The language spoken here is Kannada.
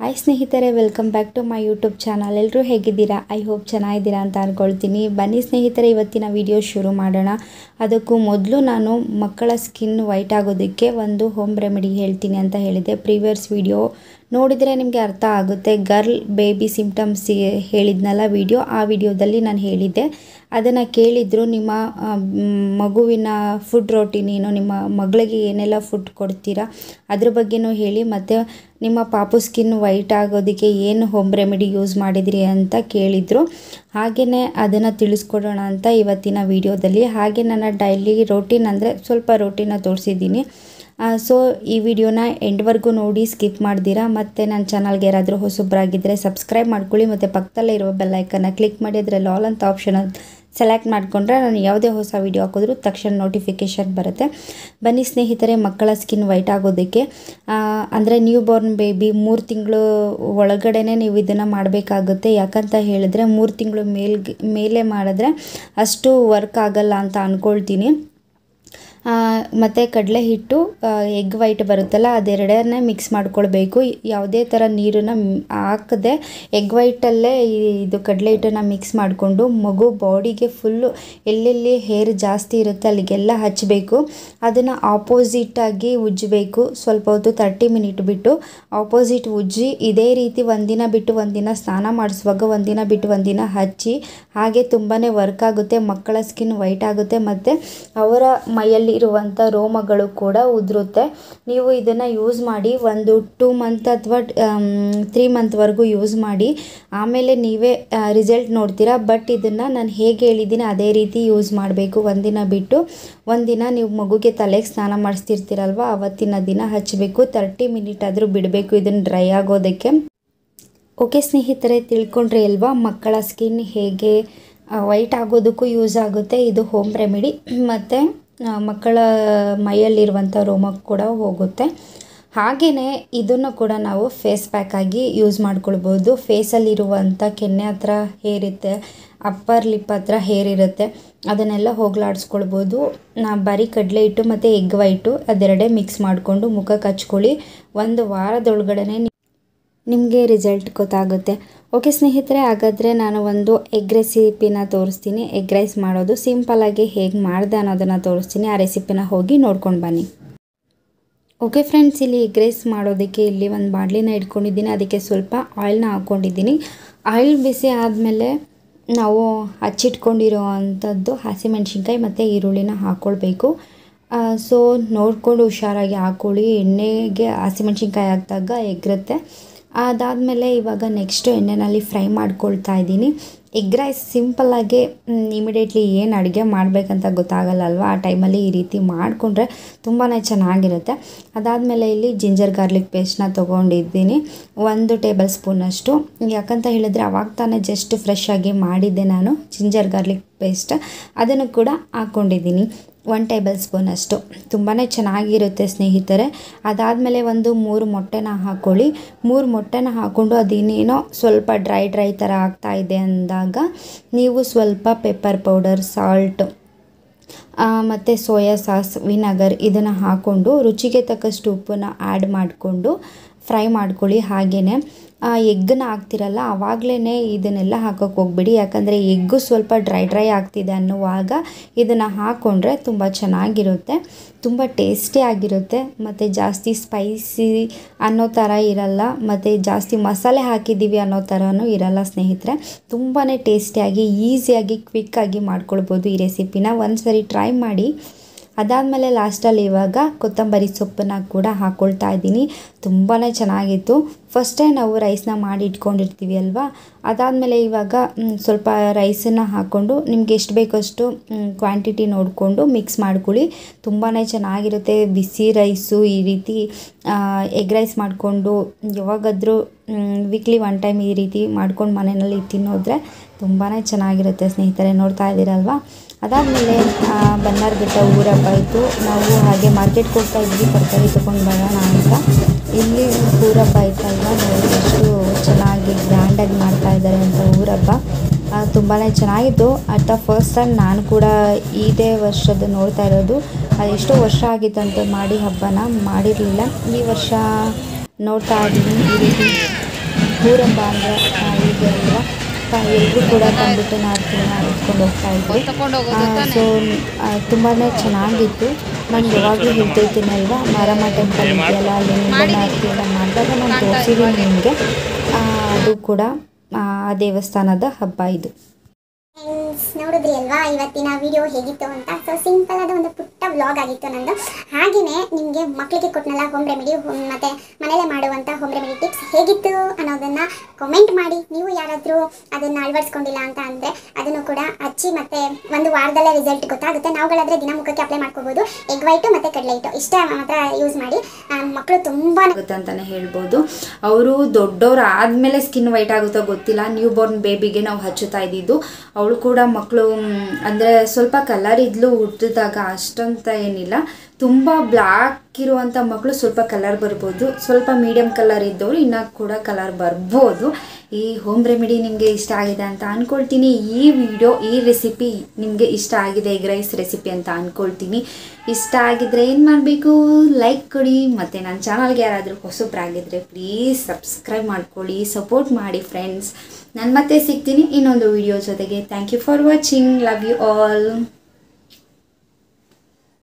ಹಾಯ್ ಸ್ನೇಹಿತರೆ welcome back to my YouTube channel ಎಲ್ಲರೂ ಹೇಗಿದ್ದೀರಾ ಐ ಹೋಪ್ ಚೆನ್ನಾಗಿದ್ದೀರಾ ಅಂತ ಅಂದ್ಕೊಳ್ತೀನಿ ಬನ್ನಿ ಸ್ನೇಹಿತರೆ ಇವತ್ತಿನ ವಿಡಿಯೋ ಶುರು ಮಾಡೋಣ ಅದಕ್ಕೂ ಮೊದಲು ನಾನು ಮಕ್ಕಳ ಸ್ಕಿನ್ ವೈಟ್ ಆಗೋದಕ್ಕೆ ಒಂದು ಹೋಮ್ ರೆಮಿಡಿ ಹೇಳ್ತೀನಿ ಅಂತ ಹೇಳಿದೆ ಪ್ರೀವಿಯಸ್ ವಿಡಿಯೋ ನೋಡಿದರೆ ನಿಮಗೆ ಅರ್ಥ ಆಗುತ್ತೆ ಗರ್ಲ್ ಬೇಬಿ ಸಿಂಪ್ಟಮ್ಸ್ ಹೇಳಿದ್ನಲ್ಲ ವಿಡಿಯೋ ಆ ವಿಡಿಯೋದಲ್ಲಿ ನಾನು ಹೇಳಿದ್ದೆ ಅದನ್ನು ಕೇಳಿದ್ರು ನಿಮ್ಮ ಆ, ಮ್, ಮಗುವಿನ ಫುಡ್ ರೋಟೀನ್ ಏನು ನಿಮ್ಮ ಮಗಳಿಗೆ ಏನೆಲ್ಲ ಫುಡ್ ಕೊಡ್ತೀರಾ ಅದ್ರ ಬಗ್ಗೆನೂ ಹೇಳಿ ಮತ್ತು ನಿಮ್ಮ ಪಾಪು ಸ್ಕಿನ್ ವೈಟ್ ಆಗೋದಕ್ಕೆ ಏನು ಹೋಮ್ ರೆಮಿಡಿ ಯೂಸ್ ಮಾಡಿದ್ರಿ ಅಂತ ಕೇಳಿದರು ಹಾಗೆಯೇ ಅದನ್ನು ತಿಳಿಸ್ಕೊಡೋಣ ಅಂತ ಇವತ್ತಿನ ವಿಡಿಯೋದಲ್ಲಿ ಹಾಗೆ ನನ್ನ ಡೈಲಿ ರೋಟೀನ್ ಅಂದರೆ ಸ್ವಲ್ಪ ರೋಟೀನ ತೋರಿಸಿದ್ದೀನಿ ಸೊ ಈ ವಿಡಿಯೋನ ಎಂಡ್ವರೆಗೂ ನೋಡಿ ಸ್ಕಿಪ್ ಮಾಡ್ದಿರಾ ಮತ್ತು ನನ್ನ ಚಾನಲ್ಗೆ ಯಾರಾದರೂ ಹೊಸಬ್ರಾಗಿದ್ದರೆ ಸಬ್ಸ್ಕ್ರೈಬ್ ಮಾಡ್ಕೊಳ್ಳಿ ಮತ್ತು ಪಕ್ಕದಲ್ಲೇ ಇರುವ ಬೆಲ್ಲೈಕನ್ನ ಕ್ಲಿಕ್ ಮಾಡಿ ಅದರಲ್ಲಿ ಆಲ್ ಅಂತ ಆಪ್ಷನ್ ಸೆಲೆಕ್ಟ್ ಮಾಡಿಕೊಂಡ್ರೆ ನಾನು ಯಾವುದೇ ಹೊಸ ವಿಡಿಯೋ ಹಾಕಿದ್ರೂ ತಕ್ಷಣ ನೋಟಿಫಿಕೇಷನ್ ಬರುತ್ತೆ ಬನ್ನಿ ಸ್ನೇಹಿತರೆ ಮಕ್ಕಳ ಸ್ಕಿನ್ ವೈಟ್ ಆಗೋದಕ್ಕೆ ಅಂದರೆ ನ್ಯೂ ಬಾರ್ನ್ ಬೇಬಿ ಮೂರು ತಿಂಗಳು ಒಳಗಡೆನೆ ನೀವು ಇದನ್ನು ಮಾಡಬೇಕಾಗುತ್ತೆ ಯಾಕಂತ ಹೇಳಿದ್ರೆ ಮೂರು ತಿಂಗಳು ಮೇಲ್ ಮೇಲೆ ಮಾಡಿದ್ರೆ ಅಷ್ಟು ವರ್ಕ್ ಆಗಲ್ಲ ಅಂತ ಅಂದ್ಕೊಳ್ತೀನಿ ಮತ್ತು ಕಡಲೆ ಹಿಟ್ಟು ಎಗ್ ವೈಟ್ ಬರುತ್ತಲ್ಲ ಅದೆರಡನ್ನೇ ಮಿಕ್ಸ್ ಮಾಡ್ಕೊಳ್ಬೇಕು ಯಾವುದೇ ಥರ ನೀರನ್ನು ಹಾಕದೆ ಎಗ್ ವೈಟಲ್ಲೇ ಇದು ಕಡಲೆ ಹಿಟ್ಟನ್ನು ಮಿಕ್ಸ್ ಮಾಡಿಕೊಂಡು ಮಗು ಬಾಡಿಗೆ ಫುಲ್ಲು ಎಲ್ಲೆಲ್ಲಿ ಹೇರ್ ಜಾಸ್ತಿ ಇರುತ್ತೆ ಅಲ್ಲಿಗೆಲ್ಲ ಹಚ್ಚಬೇಕು ಅದನ್ನು ಆಪೋಸಿಟಾಗಿ ಉಜ್ಜಬೇಕು ಸ್ವಲ್ಪ ಹೊತ್ತು ತರ್ಟಿ ಮಿನಿಟ್ ಬಿಟ್ಟು ಆಪೋಸಿಟ್ ಉಜ್ಜಿ ಇದೇ ರೀತಿ ಒಂದಿನ ಬಿಟ್ಟು ಒಂದಿನ ಸ್ನಾನ ಮಾಡಿಸುವಾಗ ಒಂದಿನ ಬಿಟ್ಟು ಒಂದಿನ ಹಚ್ಚಿ ಹಾಗೆ ತುಂಬಾ ವರ್ಕ್ ಆಗುತ್ತೆ ಮಕ್ಕಳ ಸ್ಕಿನ್ ವೈಟ್ ಆಗುತ್ತೆ ಮತ್ತು ಅವರ ಮೈಯಲ್ಲಿ ಇರುವಂಥ ರೋಮಗಳು ಕೂಡ ಉದುರುತ್ತೆ ನೀವು ಇದನ್ನು ಯೂಸ್ ಮಾಡಿ ಒಂದು ಟೂ ಮಂತ್ ಅಥವಾ ತ್ರೀ ಮಂತ್ವರೆಗೂ ಯೂಸ್ ಮಾಡಿ ಆಮೇಲೆ ನೀವೇ ರಿಸಲ್ಟ್ ನೋಡ್ತೀರಾ ಬಟ್ ಇದನ್ನು ನಾನು ಹೇಗೆ ಹೇಳಿದ್ದೀನಿ ಅದೇ ರೀತಿ ಯೂಸ್ ಮಾಡಬೇಕು ಒಂದಿನ ಬಿಟ್ಟು ಒಂದಿನ ನೀವು ಮಗುಗೆ ತಲೆಗೆ ಸ್ನಾನ ಮಾಡಿಸ್ತಿರ್ತೀರಲ್ವ ಅವತ್ತಿನ ದಿನ ಹಚ್ಚಬೇಕು ತರ್ಟಿ ಮಿನಿಟ್ ಆದರೂ ಬಿಡಬೇಕು ಇದನ್ನು ಡ್ರೈ ಆಗೋದಕ್ಕೆ ಓಕೆ ಸ್ನೇಹಿತರೆ ತಿಳ್ಕೊಂಡ್ರಿ ಅಲ್ವಾ ಮಕ್ಕಳ ಸ್ಕಿನ್ ಹೇಗೆ ವೈಟ್ ಆಗೋದಕ್ಕೂ ಯೂಸ್ ಆಗುತ್ತೆ ಇದು ಹೋಮ್ ರೆಮಿಡಿ ಮತ್ತು ಮಕ್ಕಳ ಮೈಯಲ್ಲಿರುವಂಥ ರೋಮ ಕೂಡ ಹೋಗುತ್ತೆ ಹಾಗೆಯೇ ಇದನ್ನು ಕೂಡ ನಾವು ಫೇಸ್ ಪ್ಯಾಕಾಗಿ ಯೂಸ್ ಮಾಡ್ಕೊಳ್ಬೋದು ಫೇಸಲ್ಲಿರುವಂಥ ಕೆನ್ನೆ ಹತ್ರ ಹೇರ್ ಇರುತ್ತೆ ಅಪ್ಪರ್ ಲಿಪ್ ಹತ್ರ ಹೇರ್ ಇರುತ್ತೆ ಅದನ್ನೆಲ್ಲ ಹೋಗ್ಲಾಡಿಸ್ಕೊಳ್ಬೋದು ನಾ ಬರೀ ಕಡಲೆ ಹಿಟ್ಟು ಮತ್ತು ಎಗ್ ವೈಟು ಅದೆರಡೇ ಮಿಕ್ಸ್ ಮಾಡಿಕೊಂಡು ಮುಖಕ್ಕೆ ಹಚ್ಕೊಳ್ಳಿ ಒಂದು ವಾರದೊಳಗಡೆ ನಿಮಗೆ ರಿಸಲ್ಟ್ ಗೊತ್ತಾಗುತ್ತೆ ಓಕೆ ಸ್ನೇಹಿತರೆ ಹಾಗಾದರೆ ನಾನು ಒಂದು ಎಗ್ ರೆಸಿಪಿನ ತೋರಿಸ್ತೀನಿ ಎಗ್ ರೈಸ್ ಮಾಡೋದು ಸಿಂಪಲಾಗಿ ಹೇಗೆ ಮಾಡಿದೆ ಅನ್ನೋದನ್ನು ತೋರಿಸ್ತೀನಿ ಆ ರೆಸಿಪಿನ ಹೋಗಿ ನೋಡ್ಕೊಂಡು ಬನ್ನಿ ಓಕೆ ಫ್ರೆಂಡ್ಸ್ ಇಲ್ಲಿ ಎಗ್ ರೈಸ್ ಮಾಡೋದಕ್ಕೆ ಇಲ್ಲಿ ಒಂದು ಬಾಣಲಿನ ಇಟ್ಕೊಂಡಿದ್ದೀನಿ ಅದಕ್ಕೆ ಸ್ವಲ್ಪ ಆಯಿಲ್ನ ಹಾಕ್ಕೊಂಡಿದ್ದೀನಿ ಆಯಿಲ್ ಬಿಸಿ ಆದಮೇಲೆ ನಾವು ಹಚ್ಚಿಟ್ಕೊಂಡಿರೋ ಅಂಥದ್ದು ಹಸಿಮೆಣ್ಸಿನ್ಕಾಯಿ ಮತ್ತು ಈರುಳ್ಳಿನ ಹಾಕ್ಕೊಳ್ಬೇಕು ಸೊ ನೋಡಿಕೊಂಡು ಹುಷಾರಾಗಿ ಹಾಕ್ಕೊಳ್ಳಿ ಎಣ್ಣೆಗೆ ಹಸಿಮೆಣ್ಸಿನ್ಕಾಯಿ ಹಾಕಿದಾಗ ಎಗ್ರುತ್ತೆ ಅದಾದಮೇಲೆ ಇವಾಗ ನೆಕ್ಸ್ಟು ಎಣ್ಣೆನಲ್ಲಿ ಫ್ರೈ ಮಾಡ್ಕೊಳ್ತಾ ಇದ್ದೀನಿ ಎಗ್ ರೈಸ್ ಸಿಂಪಲ್ಲಾಗಿ ಇಮಿಡಿಯೇಟ್ಲಿ ಏನು ಅಡುಗೆ ಮಾಡಬೇಕಂತ ಗೊತ್ತಾಗಲ್ಲ ಅಲ್ವಾ ಆ ಟೈಮಲ್ಲಿ ಈ ರೀತಿ ಮಾಡಿಕೊಂಡ್ರೆ ತುಂಬಾ ಚೆನ್ನಾಗಿರುತ್ತೆ ಅದಾದಮೇಲೆ ಇಲ್ಲಿ ಜಿಂಜರ್ ಗಾರ್ಲಿಕ್ ಪೇಸ್ಟ್ನ ತೊಗೊಂಡಿದ್ದೀನಿ ಒಂದು ಟೇಬಲ್ ಸ್ಪೂನಷ್ಟು ಯಾಕಂತ ಹೇಳಿದ್ರೆ ಅವಾಗ ತಾನೇ ಜಸ್ಟ್ ಫ್ರೆಶ್ ಆಗಿ ಮಾಡಿದ್ದೆ ನಾನು ಜಿಂಜರ್ ಗಾರ್ಲಿಕ್ ಪೇಸ್ಟ್ ಅದನ್ನು ಕೂಡ ಹಾಕ್ಕೊಂಡಿದ್ದೀನಿ ಒನ್ ಟೇಬಲ್ ಸ್ಪೂನಷ್ಟು ತುಂಬಾ ಚೆನ್ನಾಗಿರುತ್ತೆ ಸ್ನೇಹಿತರೆ ಅದಾದಮೇಲೆ ಒಂದು ಮೂರು ಮೊಟ್ಟೆನ ಹಾಕ್ಕೊಳ್ಳಿ ಮೂರು ಮೊಟ್ಟೆನ ಹಾಕ್ಕೊಂಡು ಅದೇನೇನೋ ಸ್ವಲ್ಪ ಡ್ರೈ ಡ್ರೈ ಥರ ಆಗ್ತಾ ಇದೆ ಅಂದಾಗ ನೀವು ಸ್ವಲ್ಪ ಪೆಪ್ಪರ್ ಪೌಡರ್ ಸಾಲ್ಟ್ ಮತ್ತು ಸೋಯಾ ಸಾಸ್ ವಿನೆಗರ್ ಇದನ್ನು ಹಾಕ್ಕೊಂಡು ರುಚಿಗೆ ತಕ್ಕಷ್ಟು ಉಪ್ಪನ್ನು ಆ್ಯಡ್ ಮಾಡಿಕೊಂಡು ಫ್ರೈ ಮಾಡ್ಕೊಳ್ಳಿ ಹಾಗೆಯೇ ಎಗ್ಗನ್ನ ಹಾಕ್ತಿರಲ್ಲ ಆವಾಗಲೇ ಇದನ್ನೆಲ್ಲ ಹಾಕೋಕ್ಕೆ ಹೋಗ್ಬಿಡಿ ಯಾಕಂದರೆ ಎಗ್ಗು ಸ್ವಲ್ಪ ಡ್ರೈ ಡ್ರೈ ಆಗ್ತಿದೆ ಅನ್ನುವಾಗ ಇದನ್ನು ಹಾಕ್ಕೊಂಡ್ರೆ ತುಂಬ ಚೆನ್ನಾಗಿರುತ್ತೆ ತುಂಬ ಟೇಸ್ಟಿ ಆಗಿರುತ್ತೆ ಮತ್ತು ಜಾಸ್ತಿ ಸ್ಪೈಸಿ ಅನ್ನೋ ಥರ ಇರಲ್ಲ ಮತ್ತು ಜಾಸ್ತಿ ಮಸಾಲೆ ಹಾಕಿದ್ದೀವಿ ಅನ್ನೋ ಥರನೂ ಇರಲ್ಲ ಸ್ನೇಹಿತರೆ ತುಂಬಾ ಟೇಸ್ಟಿಯಾಗಿ ಈಸಿಯಾಗಿ ಕ್ವಿಕ್ಕಾಗಿ ಮಾಡ್ಕೊಳ್ಬೋದು ಈ ರೆಸಿಪಿನ ಒಂದು ಸರಿ ಟ್ರೈ ಮಾಡಿ ಅದಾದಮೇಲೆ ಲಾಸ್ಟಲ್ಲಿ ಇವಾಗ ಕೊತ್ತಂಬರಿ ಸೊಪ್ಪನ್ನು ಕೂಡ ಹಾಕ್ಕೊಳ್ತಾ ಇದ್ದೀನಿ ತುಂಬಾ ಚೆನ್ನಾಗಿತ್ತು ಫಸ್ಟೇ ನಾವು ರೈಸ್ನ ಮಾಡಿ ಇಟ್ಕೊಂಡಿರ್ತೀವಿ ಅಲ್ವಾ ಅದಾದಮೇಲೆ ಇವಾಗ ಮ್, ಸ್ವಲ್ಪ ರೈಸನ್ನು ಹಾಕ್ಕೊಂಡು ನಿಮ್ಗೆ ಎಷ್ಟು ಬೇಕಷ್ಟು ಕ್ವಾಂಟಿಟಿ ನೋಡಿಕೊಂಡು ಮಿಕ್ಸ್ ಮಾಡ್ಕೊಳ್ಳಿ ತುಂಬಾ ಚೆನ್ನಾಗಿರುತ್ತೆ ಬಿಸಿ ರೈಸು ಈ ರೀತಿ ಎಗ್ ರೈಸ್ ಮಾಡಿಕೊಂಡು ಯಾವಾಗಾದರೂ ವೀಕ್ಲಿ ಒನ್ ಟೈಮ್ ಈ ರೀತಿ ಮಾಡ್ಕೊಂಡು ಮನೆಯಲ್ಲಿ ತಿನ್ನೋದ್ರೆ ತುಂಬಾ ಚೆನ್ನಾಗಿರುತ್ತೆ ಸ್ನೇಹಿತರೆ ನೋಡ್ತಾ ಇದ್ದೀರಲ್ವಾ ಅದಾದಮೇಲೆ ಬನ್ನಾರ್ಘಟ್ಟ ಊರ ಹಬ್ಬ ಇತ್ತು ನಾವು ಹಾಗೆ ಮಾರ್ಕೆಟ್ಗೆ ಹೋಗ್ತಾ ಇದ್ವಿ ತರಕಾರಿ ತೊಗೊಂಡು ಬರೋಣ ಅಂತ ಇಲ್ಲಿ ಊರಬ್ಬ ಇತ್ತಲ್ವ ನೋಡಿ ಎಷ್ಟು ಚೆನ್ನಾಗಿ ಗ್ರ್ಯಾಂಡಾಗಿ ಮಾಡ್ತಾ ಇದ್ದಾರೆ ಅಂತ ಊರಬ್ಬ ತುಂಬಾ ಚೆನ್ನಾಗಿತ್ತು ಅಟ್ ದ ಫಸ್ಟ್ ಟೈಮ್ ನಾನು ಕೂಡ ಇದೇ ವರ್ಷದ ನೋಡ್ತಾ ಇರೋದು ಎಷ್ಟೋ ವರ್ಷ ಆಗಿತ್ತಂತೆ ಮಾಡಿ ಹಬ್ಬನ ಮಾಡಿರಲಿಲ್ಲ ಈ ವರ್ಷ ನೋಡ್ತಾ ಇದ್ದೀನಿ ಈ ರೀತಿ ಊರಂಬ ಅಂದರೆ ಇದೆ ಅಲ್ವಾ ಎಲ್ಲರೂ ಕೂಡ ಬಂದ್ಬಿಟ್ಟು ನಾರ್ತಿನ ಎತ್ಕೊಂಡು ಹೋಗ್ತಾ ಇದ್ವಿ ತಕೊಂಡು ಹೋಗೋದು ಸೊ ತುಂಬಾ ಚೆನ್ನಾಗಿತ್ತು ನಾನು ಯಾವಾಗಲೂ ಹೇಳ್ತಿರ್ತೀನಿ ಅಲ್ವಾ ಮಾರಮ್ಮ ಟೆಂಪಲ್ ಇದೆಯಲ್ಲ ಅಲ್ಲಿ ನಿಂಬಣ್ಣ ಆರತಿ ಎಲ್ಲ ಮಾಡಿದಾಗ ನಾನು ತೋರಿಸಿದ್ದೀನಿ ನಿಮಗೆ ಅದು ಕೂಡ ಆ ಆ ದೇವಸ್ಥಾನದ ಹಬ್ಬ ಇದು ಫ್ರೆಂಡ್ಸ್ ನೋಡಿದ್ರಿ ಅಲ್ವಾ ಇವತ್ತಿನ ವಿಡಿಯೋ ಹೇಗಿತ್ತು ಅಂತ ಸೊ ಸಿಂಪಲ್ ಆದ ಒಂದು ಪುಟ್ಟ ವ್ಲಾಗ್ ಆಗಿತ್ತು ನಂದು ಹಾಗೆಯೇ ನಿಮಗೆ ಮಕ್ಕಳಿಗೆ ಕೊಟ್ಟನಲ್ಲ ಹೋಮ್ ರೆಮಿಡಿ ಮತ್ತು ಮನೇಲೆ ಮಾಡುವಂಥ ಹೋಮ್ ರೆಮಿಡಿ ಟಿಪ್ಸ್ ಹೇಗಿತ್ತು ಅನ್ನೋದನ್ನು ಕಮೆಂಟ್ ಮಾಡಿ ನೀವು ಯಾರಾದರೂ ಅದನ್ನು ಅಳವಡಿಸ್ಕೊಂಡಿಲ್ಲ ಅಂತ ಅಂದರೆ ಅದನ್ನು ಕೂಡ ಹಚ್ಚಿ ಮತ್ತು ಒಂದು ವಾರದಲ್ಲೇ ರಿಸಲ್ಟ್ ಗೊತ್ತಾಗುತ್ತೆ ನಾವುಗಳಾದರೆ ದಿನ ಮುಖಕ್ಕೆ ಅಪ್ಲೈ ಮಾಡ್ಕೋಬೋದು ಎಗ್ ವೈಟು ಮತ್ತು ಕಡಲೆ ಹಿಟ್ಟು ಇಷ್ಟ ಮಾತ್ರ ಯೂಸ್ ಮಾಡಿ ಮಕ್ಕಳು ತುಂಬ ಆಗುತ್ತೆ ಅಂತಾನೆ ಹೇಳ್ಬೋದು ಅವರು ದೊಡ್ಡವ್ರು ಆದಮೇಲೆ ಸ್ಕಿನ್ ವೈಟ್ ಆಗುತ್ತೋ ಗೊತ್ತಿಲ್ಲ ನ್ಯೂ ಬೋರ್ನ್ ಬೇಬಿಗೆ ನಾವು ಹಚ್ಚುತ್ತಾ ಇದ್ದಿದ್ದು ಅವಳು ಕೂಡ ಮಕ್ಕಳು ಅಂದರೆ ಸ್ವಲ್ಪ ಕಲರ್ ಇದ್ಲು ಹುಟ್ಟಿದಾಗ ಅಷ್ಟಂತ ಏನಿಲ್ಲ ತುಂಬ ಬ್ಲ್ಯಾಕ್ ಇರುವಂಥ ಮಕ್ಕಳು ಸ್ವಲ್ಪ ಕಲರ್ ಬರ್ಬೋದು ಸ್ವಲ್ಪ ಮೀಡಿಯಮ್ ಕಲರ್ ಇದ್ದವರು ಇನ್ನೂ ಕೂಡ ಕಲರ್ ಬರ್ಬೋದು ಈ ಹೋಮ್ ರೆಮಿಡಿ ನಿಮಗೆ ಇಷ್ಟ ಆಗಿದೆ ಅಂತ ಅಂದ್ಕೊಳ್ತೀನಿ ಈ ವಿಡಿಯೋ ಈ ರೆಸಿಪಿ ನಿಮಗೆ ಇಷ್ಟ ಆಗಿದೆ ಎಗ್ ರೈಸ್ ರೆಸಿಪಿ ಅಂತ ಅಂದ್ಕೊಳ್ತೀನಿ ಇಷ್ಟ ಆಗಿದ್ರೆ ಏನು ಮಾಡಬೇಕು ಲೈಕ್ ಕೊಡಿ ಮತ್ತು ನನ್ನ ಚಾನಲ್ಗೆ ಯಾರಾದರೂ ಹೊಸಬ್ರಾಗಿದ್ದರೆ ಪ್ಲೀಸ್ ಸಬ್ಸ್ಕ್ರೈಬ್ ಮಾಡ್ಕೊಳ್ಳಿ ಸಪೋರ್ಟ್ ಮಾಡಿ ಫ್ರೆಂಡ್ಸ್ ನಾನು ಮತ್ತೆ ಸಿಗ್ತೀನಿ ಇನ್ನೊಂದು ವಿಡಿಯೋ ಜೊತೆಗೆ thank you for watching love you all